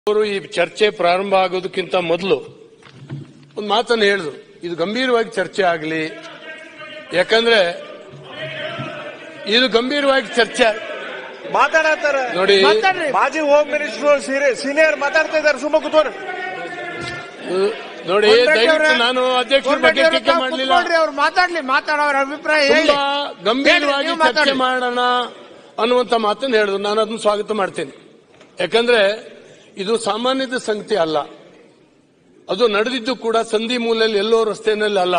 ಅವರು ಈ ಚರ್ಚೆ ಪ್ರಾರಂಭ ಆಗೋದಕ್ಕಿಂತ ಮೊದಲು ಒಂದು ಮಾತನ್ನು ಹೇಳಿದ್ರು ಇದು ಗಂಭೀರವಾಗಿ ಚರ್ಚೆ ಆಗಲಿ ಯಾಕಂದ್ರೆ ಇದು ಗಂಭೀರವಾಗಿ ಚರ್ಚೆ ಮಾತಾಡತ್ತಾರ ನೋಡಿ ಮಾತಾಡ್ರಿ. ಮಾಜಿ ಹೋಮ್ ಮಿನಿಸ್ಟರ್ ಸೀನಿಯರ್ ಮಾತಾಡ್ತಾ ಇದ್ದಾರೆ ಸುಮ್ಮ ಕೂತ್ಕೋರಿ ನೋಡಿ ದಯವಿಟ್ಟು ನಾನು ಅಧ್ಯಕ್ಷರ ಬಗ್ಗೆ ಟೀಕೆ ಮಾಡಲಿಲ್ಲ ಅವ್ರು ಮಾತಾಡ್ಲಿ ಮಾತಾಡೋರ ಅಭಿಪ್ರಾಯ ಹೇಳಿ ತುಂಬಾ ಗಂಭೀರವಾಗಿ ನೀವು ಚರ್ಚೆ ಮಾತಾಡಿ. ಮಾಡೋಣ ಅನ್ನುವಂತ ಮಾತನ್ನು ಹೇಳಿದ್ರು ನಾನು ಅದನ್ನು ಸ್ವಾಗತ ಮಾಡ್ತೇನೆ ಯಾಕಂದ್ರೆ ಇದು ಸಾಮಾನ್ಯದ ಸಂಗತಿ ಅಲ್ಲ ಅದು ನಡೆದಿದ್ದು ಕೂಡ ಸಂಧಿ ಮೂಲೆಯಲ್ಲಿ ಎಲ್ಲೋ ರಸ್ತೆಯಲ್ಲಿ ಅಲ್ಲ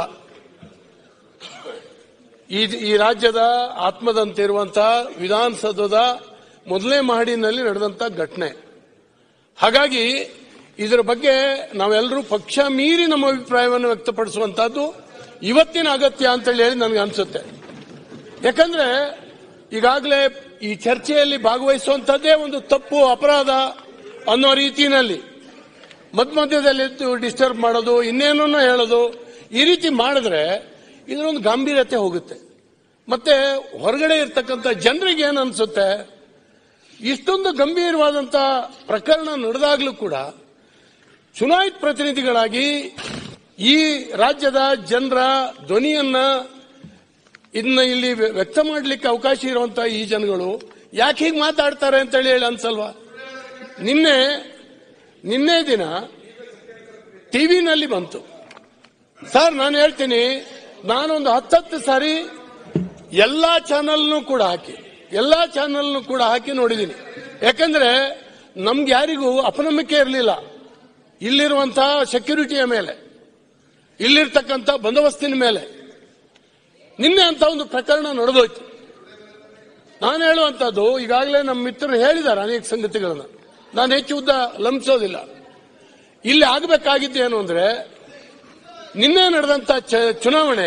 ಈ ಈ ರಾಜ್ಯದ ಆತ್ಮದಂತಿರುವಂತಹ ವಿಧಾನಸೌಧದ ಮೊದಲನೇ ಮಹಡಿನಲ್ಲಿ ನಡೆದಂತ ಘಟನೆ ಹಾಗಾಗಿ ಇದರ ಬಗ್ಗೆ ನಾವೆಲ್ಲರೂ ಪಕ್ಷ ಮೀರಿ ನಮ್ಮ ಅಭಿಪ್ರಾಯವನ್ನು ವ್ಯಕ್ತಪಡಿಸುವಂತಹದ್ದು ಇವತ್ತಿನ ಅಗತ್ಯ ಅಂತೇಳಿ ಹೇಳಿ ನನಗೆ ಅನ್ಸುತ್ತೆ ಯಾಕಂದ್ರೆ ಈಗಾಗಲೇ ಈ ಚರ್ಚೆಯಲ್ಲಿ ಭಾಗವಹಿಸುವಂತದ್ದೇ ಒಂದು ತಪ್ಪು ಅಪರಾಧ ಅನ್ನೋ ರೀತಿಯಲ್ಲಿ ಮಧ್ಯ ಮಧ್ಯದಲ್ಲಿ ಡಿಸ್ಟರ್ಬ್ ಮಾಡೋದು ಇನ್ನೇನೋ ಹೇಳೋದು ಈ ರೀತಿ ಮಾಡಿದ್ರೆ ಇದರೊಂದು ಗಾಂಭೀರ್ಯತೆ ಹೋಗುತ್ತೆ ಮತ್ತೆ ಹೊರಗಡೆ ಇರ್ತಕ್ಕಂಥ ಜನರಿಗೆ ಏನು ಅನ್ಸುತ್ತೆ ಇಷ್ಟೊಂದು ಗಂಭೀರವಾದಂತ ಪ್ರಕರಣ ನಡೆದಾಗ್ಲೂ ಕೂಡ ಚುನಾಯಿತ ಪ್ರತಿನಿಧಿಗಳಾಗಿ ಈ ರಾಜ್ಯದ ಜನರ ಧ್ವನಿಯನ್ನ ಇದನ್ನ ಇಲ್ಲಿ ವ್ಯ- ವ್ಯಕ್ತ ಮಾಡಲಿಕ್ಕೆ ಅವಕಾಶ ಇರುವಂತಹ ಈ ಜನಗಳು ಯಾಕೆ ಹೀಗೆ ಮಾತಾಡ್ತಾರೆ ಅಂತ ಹೇಳಿ ಹೇಳಿ ಅನ್ಸಲ್ವಾ ನಿನ್ನೆ ನಿನ್ನೆ ದಿನ ಟಿವಿನಲ್ಲಿ ಬಂತು ಸರ್ ನಾನು ಹೇಳ್ತೀನಿ ನಾನೊಂದು ಹತ್ತತ್ತು ಸಾರಿ ಎಲ್ಲಾ ಚಾನಲ್ನು ಕೂಡ ಹಾಕಿ ಎಲ್ಲಾ ಚಾನಲ್ನು ಕೂಡ ಹಾಕಿ ನೋಡಿದ್ದೀನಿ ಯಾಕಂದ್ರೆ ನಮ್ಗೆ ಯಾರಿಗೂ ಅಪನಂಬಿಕೆ ಇರಲಿಲ್ಲ ಇಲ್ಲಿರುವಂತಹ ಸೆಕ್ಯೂರಿಟಿಯ ಮೇಲೆ ಇಲ್ಲಿರ್ತಕ್ಕಂಥ ಬಂದೋಬಸ್ತಿನ ಮೇಲೆ ನಿನ್ನೆ ಅಂತ ಒಂದು ಪ್ರಕರಣ ನಡೆದೋಯ್ತು ನಾನು ಹೇಳುವಂತದ್ದು ಈಗಾಗಲೇ ನಮ್ಮ ಮಿತ್ರರು ಹೇಳಿದ್ದಾರೆ ಅನೇಕ ಸಂಗತಿಗಳನ್ನ ನಾನು ಹೆಚ್ಚು ಉದ್ದ ಲಂಬಿಸೋದಿಲ್ಲ ಇಲ್ಲಿ ಆಗಬೇಕಾಗಿದ್ದು ಏನು ಅಂದ್ರೆ ನಿನ್ನೆ ನಡೆದಂತ ಚ- ಚುನಾವಣೆ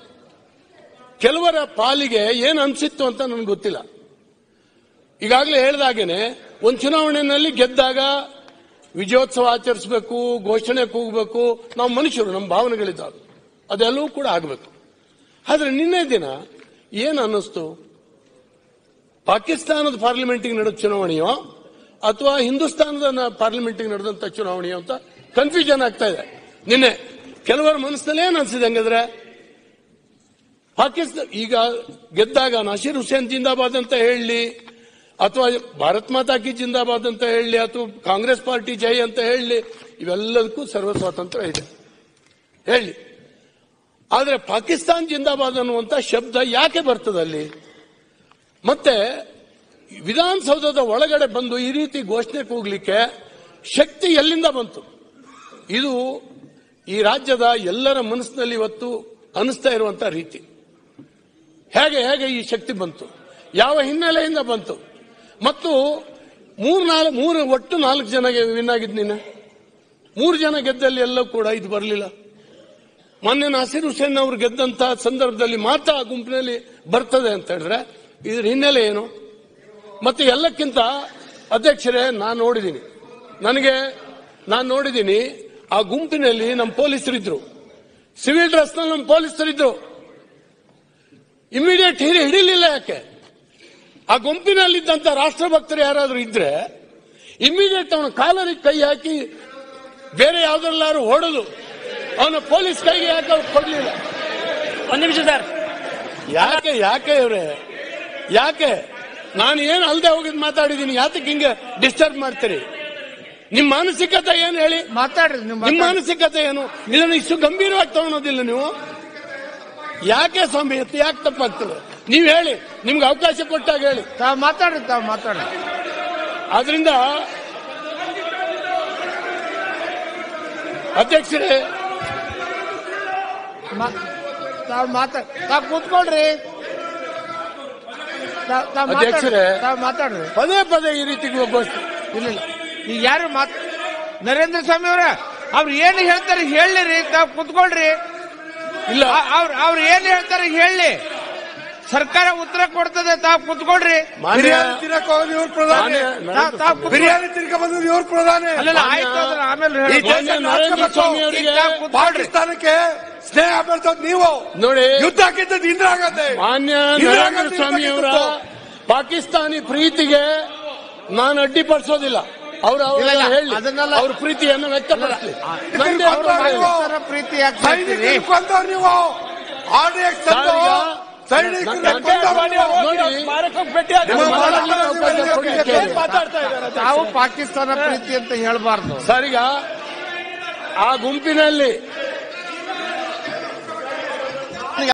ಕೆಲವರ ಪಾಲಿಗೆ ಏನು ಅನ್ಸಿತ್ತು ಅಂತ ನನಗೆ ಗೊತ್ತಿಲ್ಲ ಈಗಾಗಲೇ ಹೇಳಿದಾಗೇನೆ ಒಂದು ಚುನಾವಣೆಯಲ್ಲಿ ಗೆದ್ದಾಗ ವಿಜಯೋತ್ಸವ ಆಚರಿಸಬೇಕು ಘೋಷಣೆ ಕೂಗಬೇಕು ನಾವು ಮನುಷ್ಯರು ನಮ್ಮ ಭಾವನೆಗಳಿದ್ದಾವೆ ಅದೆಲ್ಲವೂ ಕೂಡ ಆಗಬೇಕು ಆದ್ರೆ ನಿನ್ನೆ ದಿನ ಏನು ಅನ್ನಿಸ್ತು ಪಾಕಿಸ್ತಾನದ ಪಾರ್ಲಿಮೆಂಟಿಗೆ ನಡೆದ ಚುನಾವಣೆಯೋ ಅಥವಾ ಹಿಂದೂಸ್ತಾನದ ನ- ಪಾರ್ಲಿಮೆಂಟಿಗೆ ನಡೆದಂತ ಚುನಾವಣೆಯೋ ಅಂತ ಕನ್ಫ್ಯೂಷನ್ ಆಗ್ತಾ ಇದೆ ನಿನ್ನೆ ಕೆಲವರ ಮನಸ್ಸಿನಲ್ಲಿ ಏನು ಅನ್ಸಿದೆ ಹಂಗಾದ್ರೆ ಪಾಕಿಸ್ತಾನ ಈಗ ಗೆದ್ದಾಗ ನಸೀರ್ ಹುಸೇನ್ ಜಿಂದಾಬಾದ್ ಅಂತ ಹೇಳಲಿ ಅಥವಾ ಭಾರತ್ ಮಾತಾ ಕಿ ಜಿಂದಾಬಾದ್ ಅಂತ ಹೇಳಲಿ ಅಥವಾ ಕಾಂಗ್ರೆಸ್ ಪಾರ್ಟಿ ಜೈ ಅಂತ ಹೇಳಲಿ ಇವೆಲ್ಲದಕ್ಕೂ ಸರ್ವ ಸ್ವಾತಂತ್ರ್ಯ ಇದೆ ಹೇಳಿ ಆದ್ರೆ ಪಾಕಿಸ್ತಾನ್ ಜಿಂದಾಬಾದ್ ಅನ್ನುವಂತ ಶಬ್ದ ಯಾಕೆ ಬರ್ತದೆ ಅಲ್ಲಿ ಮತ್ತೆ ವಿಧಾನಸೌಧದ ಒಳಗಡೆ ಬಂದು ಈ ರೀತಿ ಘೋಷಣೆ ಕೂಗ್ಲಿಕ್ಕೆ ಶಕ್ತಿ ಎಲ್ಲಿಂದ ಬಂತು ಇದು ಈ ರಾಜ್ಯದ ಎಲ್ಲರ ಮನಸ್ಸಿನಲ್ಲಿ ಇವತ್ತು ಅನಿಸ್ತಾ ಇರುವಂತ ರೀತಿ ಹೇಗೆ ಹೇಗೆ ಈ ಶಕ್ತಿ ಬಂತು ಯಾವ ಹಿನ್ನೆಲೆಯಿಂದ ಬಂತು ಮತ್ತು ಮೂರ್ ನಾಲ್ಕು ಮೂರು ಒಟ್ಟು ನಾಲ್ಕು ಜನ ವಿನ್ ಆಗಿದ್ ನೀನು ಮೂರು ಜನ ಗೆದ್ದಲ್ಲಿ ಎಲ್ಲೂ ಕೂಡ ಇದು ಬರಲಿಲ್ಲ ಮೊನ್ನೆ ನಾಸೀರ್ ಹುಸೇನ್ ಅವರು ಗೆದ್ದಂತ ಸಂದರ್ಭದಲ್ಲಿ ಮಾತ್ರ ಆ ಗುಂಪಿನಲ್ಲಿ ಬರ್ತದೆ ಅಂತ ಹೇಳಿದ್ರೆ ಇದ್ರ ಹಿನ್ನೆಲೆ ಏನು ಮತ್ತೆ ಎಲ್ಲಕ್ಕಿಂತ ಅಧ್ಯಕ್ಷರೇ ನಾನು ನೋಡಿದ್ದೀನಿ ನನಗೆ ನಾನು ನೋಡಿದ್ದೀನಿ ಆ ಗುಂಪಿನಲ್ಲಿ ನಮ್ಮ ಪೊಲೀಸರಿದ್ರು ಸಿವಿಲ್ ಡ್ರೆಸ್ನಲ್ಲಿ ನಮ್ಮ ಪೊಲೀಸರಿದ್ರು ಇಮಿಡಿಯೇಟ್ ಹಿಡಿ ಹಿಡಿಲಿಲ್ಲ ಯಾಕೆ ಆ ಗುಂಪಿನಲ್ಲಿದ್ದಂತ ರಾಷ್ಟ್ರಭಕ್ತರು ಯಾರಾದ್ರೂ ಇದ್ರೆ ಇಮಿಡಿಯೇಟ್ ಅವನ ಕಾಲರಿಗೆ ಕೈ ಹಾಕಿ ಬೇರೆ ಯಾವ್ದ್ರಲ್ಲಾರು ಹೊಡೆದು ಅವನ ಪೊಲೀಸ್ ಕೈಗೆ ಯಾಕೆ ಅವ್ರು ಕೊಡ್ಲಿಲ್ಲ ಒಂದ್ ನಿಮಿಷ ಸರ್ ಯಾಕೆ ಯಾಕೆ ಇವ್ರೆ ಯಾಕೆ ನಾನು ಏನು ಅಲ್ದೆ ಹೋಗಿದ್ ಮಾತಾಡಿದೀನಿ ಯಾತಕ್ಕೆ ಹಿಂಗೆ ಡಿಸ್ಟರ್ಬ್ ಮಾಡ್ತೀರಿ ನಿಮ್ ಮಾನಸಿಕತೆ ಏನು ಹೇಳಿ ಮಾತಾಡ್ರಿ ನೀವು ನಿಮ್ ಮಾತಾಡ್ರಿ. ಮಾನಸಿಕತೆ ಏನು ಇದನ್ನು ಇಷ್ಟು ಗಂಭೀರವಾಗಿ ತಗೊಳೋದಿಲ್ಲ ನೀವು ಯಾಕೆ ಸ್ವಾಮಿ ಯಾಕೆ ತಪ್ಪಾಗ್ತದೆ ನೀವು ಹೇಳಿ ನಿಮ್ಗೆ ಅವಕಾಶ ಕೊಟ್ಟಾಗ ಹೇಳಿ ತಾವ್ ಮಾತಾಡ್ರಿ ತಾವ್ ಮಾತಾಡ್ರಿ ಆದ್ರಿಂದ ಅಧ್ಯಕ್ಷರೇ ಮಾ- ತಾವ್ ಮಾತಾಡ್ ತಾವ್ ಕೂತ್ಕೊಳ್ರಿ ತಾವ್- ತಾವ್ ಮಾತಾಡ್ರಿ ಅಧ್ಯಕ್ಷರೇ. ತಾವ್ ಮಾತಾಡ್ರಿ ಪದೇ ಪದೇ ಈ ರೀತಿ ಘೋಷಣೆ ಇಲ್ಲ ಇಲ್ಲ ಈಗ ಯಾರು ಮಾತ್ ನರೇಂದ್ರ ಸ್ವಾಮಿ ಅವರ ಅವ್ರು ಏನ್ ಹೇಳ್ತಾರೆ ಹೇಳಿರಿ ತಾವ್ ಕೂತ್ಕೊಳ್ರಿ ಇಲ್ಲ ಆ- ಅವ್ರ ಅವ್ರು ಏನ್ ಹೇಳ್ತಾರೆ ಹೇಳಿ ಸರ್ಕಾರ ಉತ್ತರ ಕೊಡ್ತದೆ ತಾವ್ ಕೂತ್ಕೊಳ್ರಿ ಮಾನ್ಯ ಬಿರಿಯಾನಿ ತಿನ್ನಕ್ ಹೋಗೋದು ಇವ್ರ ಪ್ರಧಾನಿ ಮಾನ್ಯ ತಾವ್- ತಾವ್ ಕೂತ್ಕೊಳ್ರಿ. ಬಿರಿಯಾನಿ ತಿನ್ಕ ಬಂದದ್ದು ಇವ್ರ ಪ್ರಧಾನಿ ಅಲ್ಲಲ್ಲ ಮಾನ್ಯ- ಆಯ್ತು ಅದನ್ನ ಆಮೇಲೆ ಈ ಹೇಳಿ. ದೇಶ ಮಾನ್ಯ ನರೇಂದ್ರ ಸ್ವಾಮಿ ಅವರಿಗೆ ಈಗ ತಾವ್ ಕೂತ್ಕೊಳ್ರಿ. ಪಾಕಿಸ್ತಾನಕ್ಕೆ ಸ್ನೇಹ ಬೆಳೆಸೋದು ನೀವು ನೋಡಿ ಯುದ್ಧ ಹಾಕಿದ್ದದ್ದು ಇಂದಿರಾ ಗಾಂಧಿ ಮಾನ್ಯ ಇಂದಿರಾ ನರೇಂದ್ರ ಗಾಂಧಿ ಸ್ವಾಮಿ ಅವರ ಇರ್ತಕ್ಕಂಥದ್ದು. ಪಾಕಿಸ್ತಾನಿ ಪ್ರೀತಿಗೆ ನಾನು ಅಡ್ಡಿಪಡಿಸೋದಿಲ್ಲ ಅವ್ರು ಇಲ್ಲ, ಇಲ್ಲ, ಹೇಳಿ ಅದನ್ನೆಲ್ಲ ಅವ್ರ ಪ್ರೀತಿಯನ್ನು ವ್ಯಕ್ತಪಡಿಸಲಿ ನಂದೇ ಅವ್ರು ಅಭಿಪ್ರಾಯ. ಪಾಕಿಸ್ತಾನ ಪ್ರೀತಿ ಯಾಕೆ ಮಾಡ್ತೀರಿ? ಸೈನಿಕರು ಕೊಂದವ್ರು ನೀವು ಆರ್ಡಿಎಕ್ಸ್ ತಂದು ಸೈನಿಕರನ್ನ ಕೊಂದವ್ರು ನೀವು. ನೋಡಿ ಸ್ಮಾರಕಕ್ಕೆ ಭೇಟಿ ಆಗಿ ನಿಮ್ಮ ನಮ್ಮ ಮಾತಾಡ್ತಾ ಮಾತಾಡೋ ಅವಕಾಶ ಕೊಡಿ ಇದ್ದಾರೆ. ಕೇಳಿ. ಮಾತಾಡ್ತಾ ಇದ್ದಾರೆ ತಾವು ಪಾಕಿಸ್ತಾನ ಪ್ರೀತಿ ಅಂತ ಹೇಳ್ಬಾರ್ದು ಸರ್ ಈಗ ಆ ಗುಂಪಿನಲ್ಲಿ